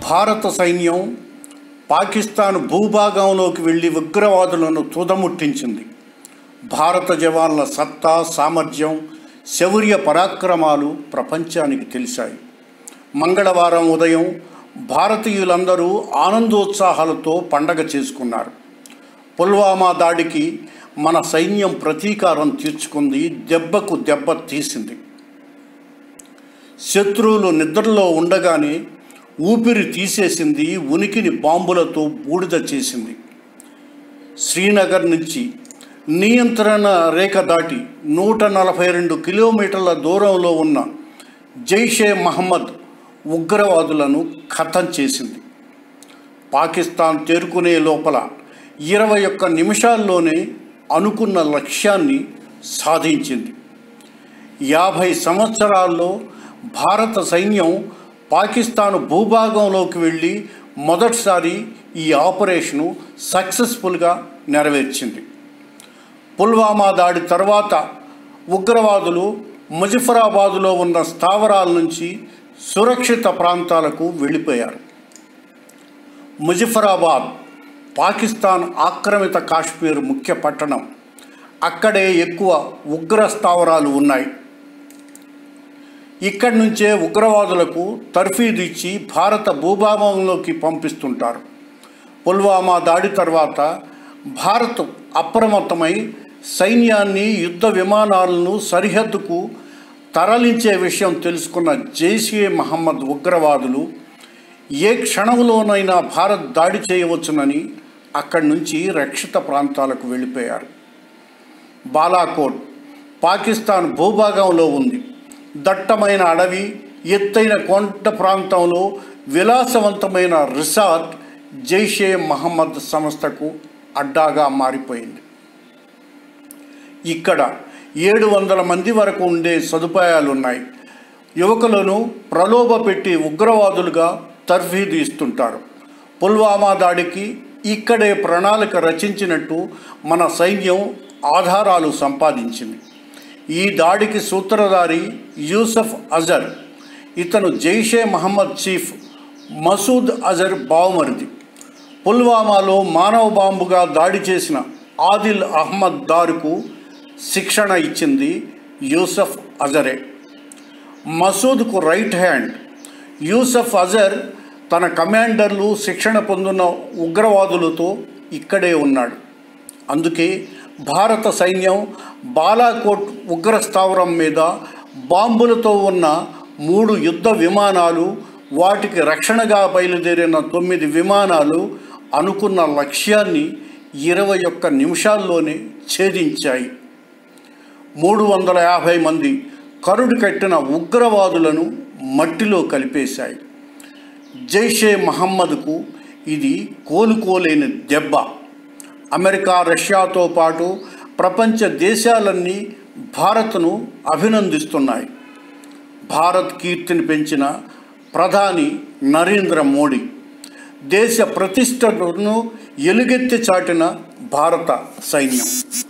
భారత సైన్యం పాకిస్తాన్ భూభాగంలోకి వెళ్ళి ఉగ్రవాదులను తుదముట్టించింది భారత జవాన్ల సత్తా సామర్థ్యం శౌర్య పరాక్రమాలు ప్రపంచానికి తెలిసాయి మంగళవారం ఉదయం భారతీయులందరూ ఆనందోత్సాహాలతో పండగ చేసుకున్నారు పుల్వామా దాడికి మన సైన్యం ప్రతీకారం తీర్చుకుంది దెబ్బకు దెబ్బ తీసింది శత్రువులు నిద్రలో ఉండగానే ఊపిరి తీసేసింది ఉనికిని బాంబులతో బూడిద చేసింది శ్రీనగర్ నుంచి నియంత్రణ రేఖ దాటి నూట నలభై రెండు కిలోమీటర్ల దూరంలో ఉన్న జైషే మహమ్మద్ ఉగ్రవాదులను ఖతం చేసింది పాకిస్తాన్ తేరుకునే లోపల ఇరవై ఒక్క నిమిషాల్లోనే అనుకున్న లక్ష్యాన్ని సాధించింది యాభై సంవత్సరాల్లో భారత సైన్యం పాకిస్తాన్ భూభాగంలోకి వెళ్ళి మొదటిసారి ఈ ఆపరేషను సక్సెస్ఫుల్గా నెరవేర్చింది పుల్వామా దాడి తర్వాత ఉగ్రవాదులు ముజఫరాబాదులో ఉన్న స్థావరాల నుంచి సురక్షిత ప్రాంతాలకు వెళ్ళిపోయారు ముజఫరాబాద్ పాకిస్తాన్ ఆక్రమిత కాశ్మీర్ ముఖ్య పట్టణం అక్కడే ఎక్కువ ఉగ్ర స్థావరాలు ఉన్నాయి ఇక్కడి నుంచే ఉగ్రవాదులకు తర్ఫీదు ఇచ్చి భారత భూభాగంలోకి పంపిస్తుంటారు పుల్వామా దాడి తర్వాత భారత్ అప్రమత్తమై సైన్యాన్ని యుద్ధ విమానాలను సరిహద్దుకు తరలించే విషయం తెలుసుకున్న జైషే మహమ్మద్ ఉగ్రవాదులు ఏ క్షణంలోనైనా భారత్ దాడి చేయవచ్చునని అక్కడి నుంచి రక్షిత ప్రాంతాలకు వెళ్ళిపోయారు బాలాకోట్ పాకిస్తాన్ భూభాగంలో ఉంది దట్టమైన అడవి ఎత్తైన కొండ ప్రాంతంలో విలాసవంతమైన రిసార్ట్ జైషే మహమ్మద్ సంస్థకు అడ్డాగా మారిపోయింది ఇక్కడ ఏడు వందల మంది వరకు ఉండే సదుపాయాలు ఉన్నాయి యువకులను ప్రలోభ పెట్టి ఉగ్రవాదులుగా తర్ఫీదు ఇస్తుంటారు పుల్వామా దాడికి ఇక్కడే ప్రణాళిక రచించినట్టు మన సైన్యం ఆధారాలు సంపాదించింది ఈ దాడికి సూత్రధారి యూసఫ్ అజర్ ఇతను జైషే మహమ్మద్ చీఫ్ మసూద్ అజర్ బావమరిది పుల్వామాలో మానవ బాంబుగా దాడి చేసిన ఆదిల్ అహ్మద్ దారుకు శిక్షణ ఇచ్చింది యూసఫ్ అజరే మసూద్కు రైట్ హ్యాండ్ యూసఫ్ అజర్ తన కమాండర్లు శిక్షణ పొందిన ఉగ్రవాదులతో ఇక్కడే ఉన్నాడు అందుకే భారత సైన్యం బాలాకోట్ ఉగ్ర స్థావరం మీద బాంబులతో ఉన్న మూడు యుద్ధ విమానాలు వాటికి రక్షణగా బయలుదేరిన తొమ్మిది విమానాలు అనుకున్న లక్ష్యాన్ని ఇరవై ఒక్క నిమిషాల్లోనే ఛేదించాయి మూడు వందల యాభై మంది కరుడు కట్టిన ఉగ్రవాదులను మట్టిలో కలిపేశాయి జైషే మహమ్మద్కు ఇది కోలుకోలేని దెబ్బ అమెరికా రష్యాతో పాటు ప్రపంచ దేశాలన్నీ భారత్ను అభినందిస్తున్నాయి భారత్ కీర్తిని పెంచిన ప్రధాని నరేంద్ర మోడీ దేశ ప్రతిష్టను ఎలుగెత్తి చాటిన భారత సైన్యం